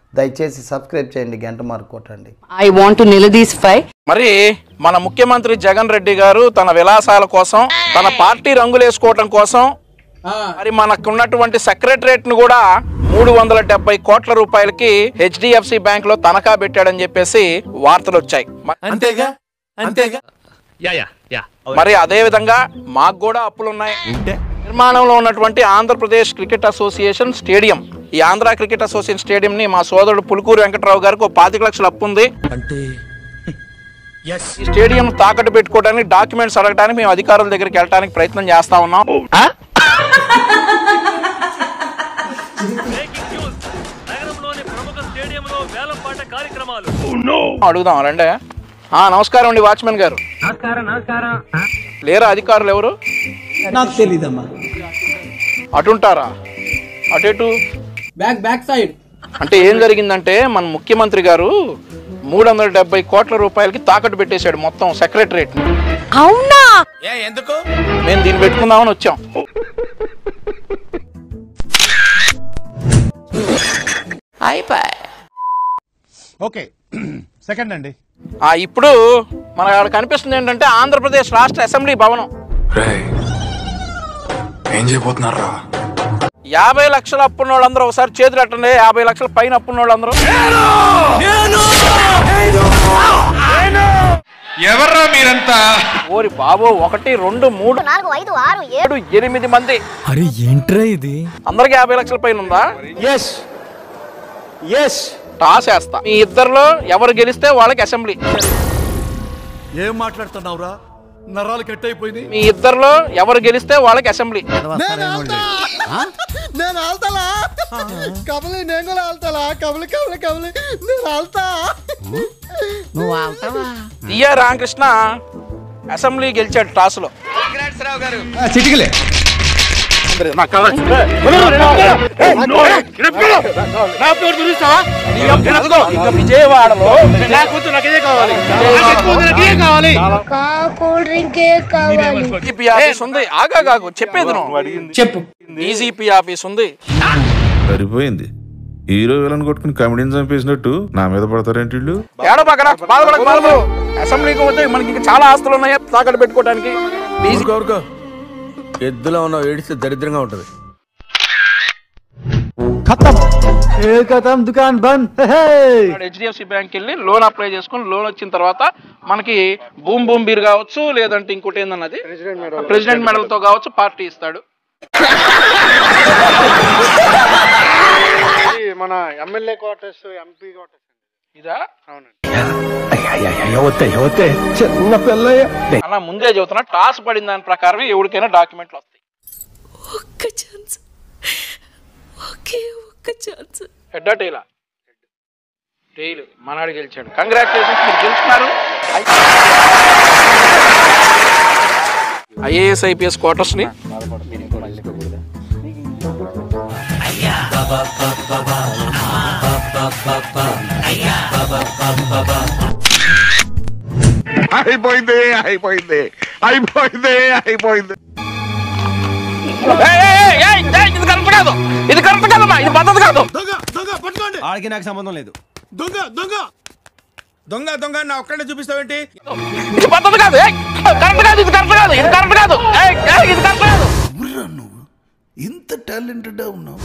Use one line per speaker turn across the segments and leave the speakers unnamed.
దయచేసి సబ్స్క్రైబ్ చేయండి గంట మార్క్ కొట్టండి
I want to నిలదీసిఫై
మరి మన ముఖ్యమంత్రి జగన్ రెడ్డి గారు తన విలాసాల కోసం తన పార్టీ రంగులేసుకోవటం కోసం మరి మనకున్నటువంటి సెక్రటరేట్ ను కూడా మూడు వందల డెబ్బై కోట్ల రూపాయలకి హెచ్డిఎఫ్సి బ్యాంక్ లో తనఖా పెట్టాడని చెప్పేసి వార్తలు వచ్చాయి మ-
అంతేగా అంతేగా
యా యా యా
మరి అదే విధంగా మాకు కూడా అప్పులు ఉన్నాయి నిర్మాణంలో ఉన్నటువంటి ఆంధ్రప్రదేశ్ క్రికెట్ అసోసియేషన్ స్టేడియం ఈ ఆంధ్ర క్రికెట్ అసోసియేషన్ స్టేడియం ని మా సోదరుడు పులుకూరు వెంకట్రావు గారికి ఒక పాతిక లక్షల అప్పు ఉంది
అంటే
ఈ స్టేడియం తాకట్టు పెట్టుకోవడానికి డాక్యుమెంట్స్ అడగడానికి మేము అధికారుల దగ్గరికి వెళ్ళడానికి ప్రయత్నం చేస్తా ఉన్నాం
నగరంలోని ప్రముఖ స్టేడియంలో వేలంపాట కార్యక్రమాలు
అడుగుదాం రండి ఆ నమస్కారం అండి వాచ్మెన్ గారు లేరా అధికారులు ఎవరు
నాకు తెలీదమ్మా
అటుంటారా అటెటు
బ్యాక్ బ్యాక్ సైడ్
అంటే ఏం జరిగిందంటే మన ముఖ్యమంత్రి గారు మూడు వందల డెబ్బై కోట్ల రూపాయలకి తాకట్టు పెట్టేశాడు మొత్తం సెక్రటరేట్
అవునా
ఏ ఎందుకు
మేము దీన్ని పెట్టుకుందామని వచ్చాం
ఓకే సెకండ్ అండి
ఆ ఇప్పుడు మన అక్కడ కనిపిస్తుంది ఏంటంటే ఆంధ్రప్రదేశ్ రాష్ట్ర అసెంబ్లీ భవనం
ఏం చేయబోతున్నారా
యాభై లక్షల అప్పున్న వాళ్ళందరూ ఒకసారి చేతులు అట్టండి యాభై లక్షల పైన అప్పున్న వాళ్ళందరూ
ఎవర్రా మీరంతా
ఓరి బాబు ఒకటి రెండు మూడు
నాలుగు ఐదు ఆరు
ఏడు ఎనిమిది మంది
అరే ఏంట్రా ఇది
అందరికి యాభై లక్షల పైన ఉందా
ఎస్ ఎస్
టాస్ వేస్తా మీ ఇద్దరిలో ఎవరు గెలిస్తే వాళ్ళకి అసెంబ్లీ
ఏం మాట్లాడుతున్నావురా నరాలు కట్ అయిపోయినాయి
మీ ఇద్దరిలో ఎవరు గెలిస్తే వాళ్ళకి అసెంబ్లీ
నేను ఆల్తాలా కబలి నేను కూడా ఆల్తాలా కబలి కబలి కబలి నేను ఆల్తా
టిఆ రామకృష్ణ అసెంబ్లీ గెలిచాడు టాస్ లో
చిటికలే
ఇంకా విజయవాడలో
కూల్ డ్రింకే కావాలి
డీజీపీ ఆఫీస్ ఉంది ఆగాగాగు చెప్పేది నువ్వు
చెప్పు
డీజీపీ ఆఫీస్ ఉంది
సరిపోయింది హీరో విలన్ కొట్టుకుని కమెడీని చంపేసినట్టు నా మీద పడతారేంటి వీళ్ళు
ఏడో పక్కన బాధపడకు బాధపడు అసెంబ్లీకి పోతే మనకి ఇంకా చాలా ఆస్తులు ఉన్నాయి తాకట్టు పెట్టుకోవడానికి డీజీ
ఊరుకో ఎద్దులో ఉన్న ఏడిస్తే దరిద్రంగా ఉంటది
ఖతం ఏ ఖతం దుకాన్ బంద్ హే
హెచ్డిఎఫ్సి బ్యాంక్ వెళ్ళి లోన్ అప్లై చేసుకుని లోన్ వచ్చిన తర్వాత మనకి బూమ్ బూమ్ బీర్ కావచ్చు లేదంటే ఇంకోటి ఏందన్నది ప్రెసిడెంట్ మెడల్ తో కావచ్చు పార్టీ ఇస్తాడు
మన ఎమ్మెల్యే క్వార్టర్స్ ఎంపీ క్వార్టర్స్
ఇదా
చిన్న పిల్లయ్య
అలా ముందే చెబుతున్నా టాస్ పడిన దాని ప్రకారం ఎవరికైనా డాక్యుమెంట్లు వస్తాయి
ఒక్క ఛాన్స్ ఒకే ఒక్క ఛాన్స్
హెడ్ టైలా టైల్ మనాడు గెలిచాడు కంగ్రాచులేషన్స్ మీరు గెలుచున్నారు ఐఏఎస్ ఐపీఎస్ క్వార్టర్స్ ని
అయిపోయింది అయిపోయింది అయిపోయింది అయిపోయింది
ఏయ్, ఏయ్, ఏయ్, ఏయ్, ఏయ్, ఇది కరెక్ట్ కాదు ఇది కరెక్ట్ కాదమ్మా ఇది పద్ధతి కాదు
దొంగ దొంగ పట్టుకోండి
ఆడికి నాకు సంబంధం లేదు
దొంగ దొంగ దొంగ దొంగ నా ఒక్కడే చూపిస్తావేంటి
ఇది పద్ధతి కాదు ఏయ్, కరెక్ట్ కాదు ఇది కరెక్ట్ కాదు ఇది కరెక్ట్ కాదు ఏయ్, ఏయ్, ఇది కరెక్ట్ కాదు
నువ్వు ఇంత టాలెంటెడ్ ఉన్నావు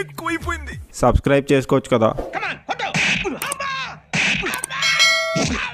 సబ్స్క్రైబ్ చేసుకోవచ్చు కదా